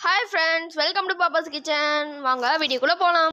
hi friends welcome to Pappa's kitchen வாங்க வீடியோக்குள்ளே போகலாம்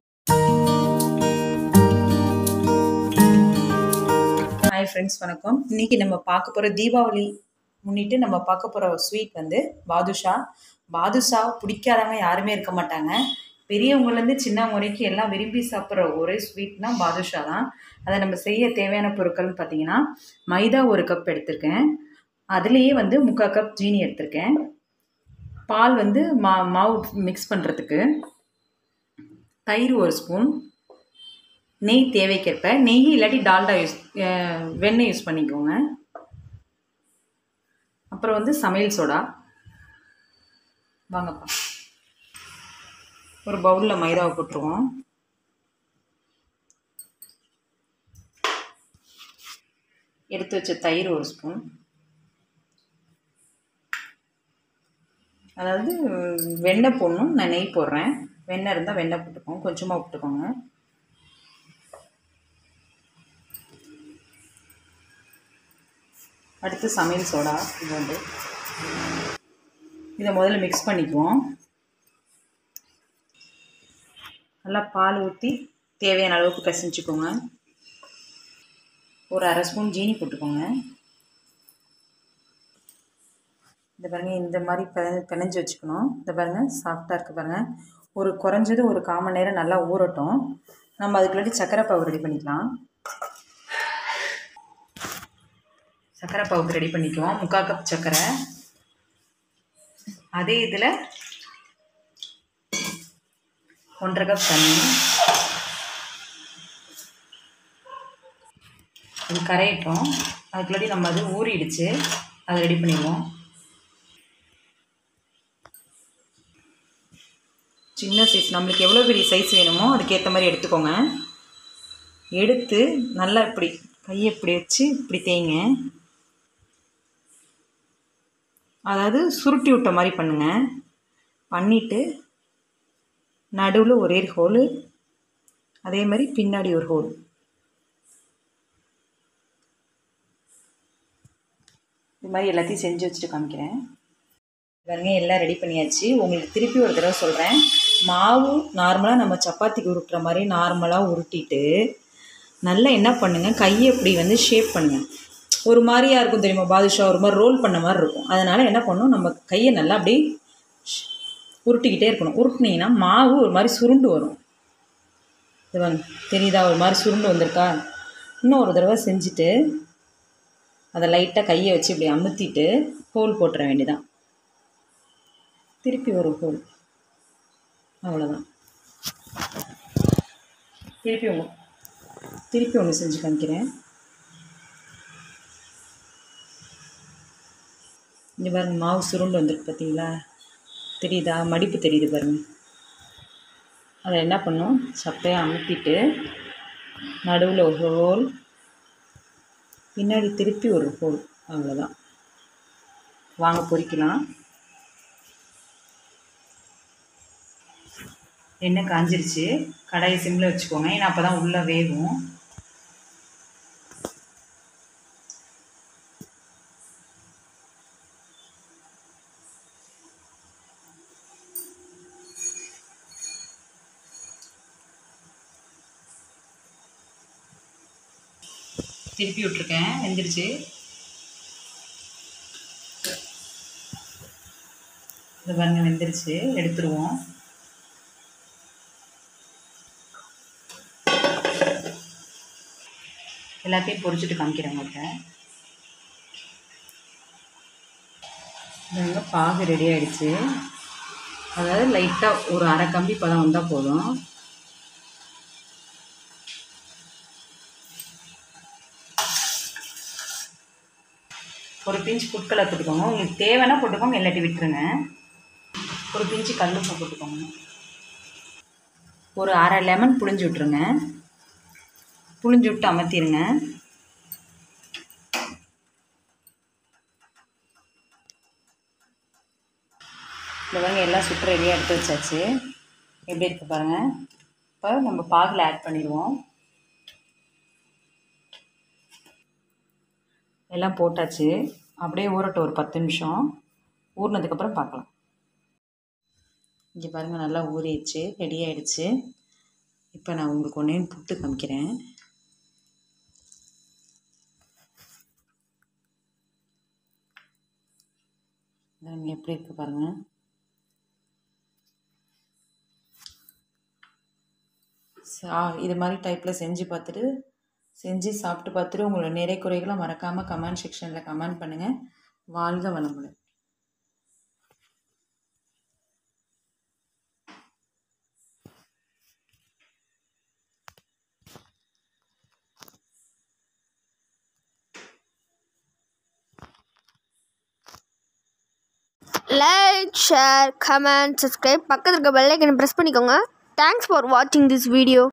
ஹாய் ஃப்ரெண்ட்ஸ் வணக்கம் இன்னைக்கு நம்ம பார்க்க போகிற தீபாவளி முன்னிட்டு நம்ம பார்க்க போகிற ஸ்வீட் வந்து பாதுஷா பாதுஷா பிடிக்காதவங்க யாருமே இருக்க மாட்டாங்க பெரியவங்கலேருந்து சின்னவங்க வரைக்கும் எல்லாம் விரும்பி சாப்பிட்ற ஒரே ஸ்வீட்னா பாதுஷா தான் அதை நம்ம செய்ய தேவையான பொருட்கள்னு பார்த்தீங்கன்னா மைதா ஒரு கப் எடுத்திருக்கேன் அதுலேயே வந்து முக்கால் கப் ஜீனி எடுத்திருக்கேன் பால் வந்து மா மாவு மிக்ஸ் பண்ணுறதுக்கு தயிர் ஒரு ஸ்பூன் நெய் தேவைக்கேற்ப நெய் இல்லாட்டி டால்டா யூஸ் அஹ் வெண்ணெய் யூஸ் பண்ணிக்கோங்க அப்புறம் வந்து சமையல் சோடா வாங்கப்பா ஒரு பவுலில் மைதாவை போட்டுருவோம் எடுத்து வச்ச தயிர் ஒரு ஸ்பூன் அதாவது வெண்ணெய் போடணும் நான் நெய் போடுறேன் வெண்ணெய் இருந்தால் வெண்ணெய் போட்டுக்கோங்க கொஞ்சமாக போட்டுக்கோங்க அடுத்து சமையல் சோடா இது வந்து இதை முதல்ல மிக்ஸ் பண்ணிக்குவோம் நல்லா பால் ஊற்றி தேவையான அளவுக்கு பிசைஞ்சுக்கோங்க ஒரு அரை ஸ்பூன் ஜீனி போட்டுக்கோங்க இந்த பாருங்க இந்த மாதிரி பெ பிணைஞ்சு வச்சுக்கணும் இந்த பாருங்க சாஃப்டாக இருக்குது பாருங்க ஒரு குறைஞ்சது ஒரு கால் மணி நேரம் நல்லா ஊறட்டும் நம்ம அதுக்குள்ளாடி சக்கரை பாவு ரெடி பண்ணிக்கலாம் சக்கரை பாவுக்கு ரெடி பண்ணிக்குவோம் முக்கால் கப் சக்கரை அதே இதில் ஒன்றரை கப் தண்ணி இது கரையட்டும் அதுக்குள்ளாடி நம்ம அது ஊறிடுச்சு அதை ரெடி பண்ணிடுவோம் சின்ன சைஸ் நம்மளுக்கு எவ்வளோ பெரிய சைஸ் வேணுமோ அதுக்கேற்ற மாதிரி எடுத்துக்கோங்க எடுத்து நல்லா இப்படி கையை இப்படி வச்சு இப்படி தேய்ங்க அதாவது சுருட்டி விட்ட மாதிரி பண்ணுங்க பண்ணிவிட்டு நடுவில் ஒரே ஹோலு அதே மாதிரி பின்னாடி ஒரு ஹோல் இது மாதிரி எல்லாத்தையும் செஞ்சு வச்சுட்டு காமிக்கிறேன் பாருங்க எல்லாம் ரெடி பண்ணியாச்சு உங்களுக்கு திருப்பி ஒரு தடவை சொல்கிறேன் மாவு நார்மலாக நம்ம சப்பாத்திக்கு உருட்டுற மாதிரி நார்மலாக உருட்டிட்டு நல்லா என்ன பண்ணுங்கள் கையை இப்படி வந்து ஷேப் பண்ணுங்கள் ஒரு மாதிரியா இருக்கும் தெரியுமா பாதுஷா ஒரு மாதிரி ரோல் பண்ண மாதிரி இருக்கும் அதனால் என்ன பண்ணணும் நம்ம கையை நல்லா அப்படி ஷ்- உருட்டிக்கிட்டே இருக்கணும் உருட்டினீங்கன்னா மாவு ஒரு மாதிரி சுருண்டு வரும் இது வந்து தெரியுதா ஒரு மாதிரி சுருண்டு வந்திருக்கா இன்னும் ஒரு தடவை செஞ்சுட்டு அதை லைட்டாக கையை வச்சு இப்படி அமுத்திட்டு ஹோல் போட்டுற வேண்டியதான் திருப்பி ஒரு ஹோல் அவ்வளோதான் திருப்பி ஒன்று திருப்பி ஒன்று செஞ்சு காமிக்கிறேன் இங்கே பாருங்க மாவு சுருண்டு வந்துருக்கு பார்த்தீங்களா தெரியுதா மடிப்பு தெரியுது பாருங்க அதை என்ன பண்ணும் சப்பையாக அமுத்திட்டு நடுவில் ஒரு ஹோல் பின்னாடி திருப்பி ஒரு ஹோல் அவ்வளோதான் வாங்க பொரிக்கலாம் எண்ணெய் காஞ்சிருச்சு கடாயை சிம்மில் வச்சுக்கோங்க ஏன்னா அப்போ தான் உள்ளே வேகும் திருப்பி விட்ருக்கேன் வெந்துருச்சு இது பாருங்க வெந்துருச்சு எடுத்துருவோம் எல்லாத்தையும் பொரிச்சிட்டு காமிக்கிறேன் உங்கள்கிட்ட இதாங்க பாகு ரெடி ஆயிடுச்சு அதாவது லைட்டாக ஒரு அரை கம்பி பதம் வந்தால் போதும் ஒரு பிஞ்ச் ஃபுட் கலர் போட்டுக்கோங்க உங்களுக்கு தேவைன்னா போட்டுக்கோங்க இல்லாட்டி விட்டுருங்க ஒரு பிஞ்சு கல்லுப்பு போட்டுக்கோங்க ஒரு அரை லெமன் புழிஞ்சு விட்ருங்க புழிஞ்சு விட்டு அமர்த்திடுங்க இந்த பாருங்க எல்லாம் சுட்டு ரெடியாக எடுத்து வச்சாச்சு எப்படி இருக்கு பாருங்கள் இப்போ நம்ம பாகில் ஆட் பண்ணிடுவோம் எல்லாம் போட்டாச்சு அப்படியே ஊறட்டும் ஒரு பத்து நிமிஷம் ஊறினதுக்கப்புறம் பார்க்கலாம் இங்கே பாருங்கள் நல்லா ஊறிடுச்சு ரெடி ஆயிடுச்சு இப்போ நான் உங்களுக்கு ஒன்றே புட்டு காமிக்கிறேன் பாருங்க எப்படி இருக்கு பாருங்கள் சா இது மாதிரி டைப்பில் செஞ்சு பார்த்துட்டு செஞ்சு சாப்பிட்டு பார்த்துட்டு உங்களோட நிறை குறைகளை மறக்காமல் கமெண்ட் செக்ஷனில் கமெண்ட் பண்ணுங்கள் வாழ்க வளமுடன் லைக் ஷேர் கமெண்ட் சப்ஸ்கிரைப் பக்கத்தில் இருக்க பெல் ஐக்கனை ப்ரெஸ் பண்ணிக்கோங்க தேங்க்ஸ் ஃபார் வாட்சிங் திஸ் வீடியோ